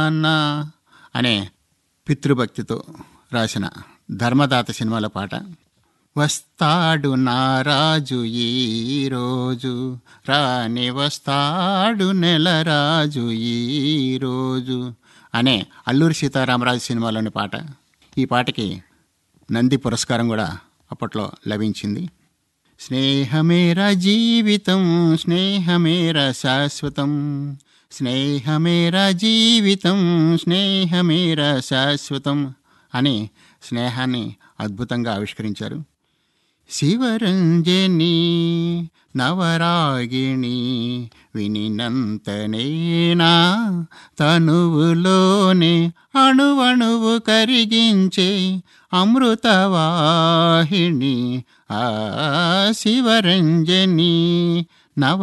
నాన్న అనే పితృభక్తితో రాసిన ధర్మదాత సినిమాల పాట వస్తాడు నారాజు ఈరోజు రాని వస్తాడు నెలరాజు ఈరోజు అనే అల్లూరి సీతారామరాజు సినిమాలోని పాట ఈ పాటకి నంది పురస్కారం కూడా అప్పట్లో లభించింది స్నేహమేరా జీవితం స్నేహమేరా శాశ్వతం స్నేహమేరా జీవితం స్నేహమేరా శాశ్వతం అని స్నేహాన్ని అద్భుతంగా ఆవిష్కరించారు శివరంజని నవరాగిణి వినినంతనేనా తనువులోనే అణువణువు కరిగించే అమృతవాహిణి ఆ శివరంజని నవ